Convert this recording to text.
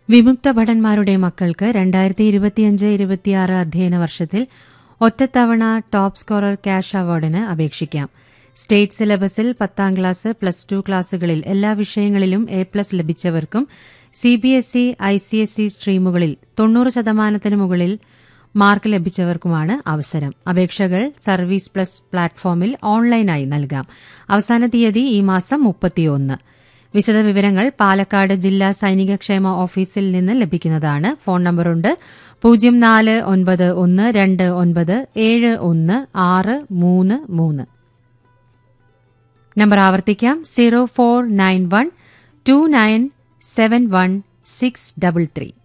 വിമുക്ത ഭടന്മാരുടെ മക്കൾക്ക് രണ്ടായിരത്തി ഇരുപത്തിയഞ്ച് ഇരുപത്തിയാറ് അധ്യയന വർഷത്തിൽ ഒറ്റത്തവണ ടോപ്പ് സ്കോറർ ക്യാഷ് അവാർഡിന് അപേക്ഷിക്കാം സ്റ്റേറ്റ് സിലബസിൽ പത്താം ക്ലാസ് പ്ലസ് ടു ക്ലാസുകളിൽ എല്ലാ വിഷയങ്ങളിലും എ പ്ലസ് ലഭിച്ചവർക്കും C B S E I C S E സ്ട്രീമുകളിൽ തൊണ്ണൂറ് ശതമാനത്തിന് മുകളിൽ മാർക്ക് ലഭിച്ചവർക്കുമാണ് അവസരം അപേക്ഷകൾ സർവീസ് പ്ലസ് പ്ലാറ്റ്ഫോമിൽ ഓൺലൈനായി നൽകാം അവസാന തീയതി ഈ മാസം മുപ്പത്തിയൊന്ന് വിശദവിവരങ്ങൾ പാലക്കാട് ജില്ലാ സൈനിക ക്ഷേമ ഓഫീസിൽ നിന്ന് ലഭിക്കുന്നതാണ് ഫോൺ നമ്പറുണ്ട് പൂജ്യം നാല് ഒൻപത് ഒന്ന് രണ്ട് ഒൻപത് ഏഴ് ഒന്ന് ആറ് മൂന്ന് മൂന്ന് നമ്പർ ആവർത്തിക്കാം zero four nine one two nine seven one six double three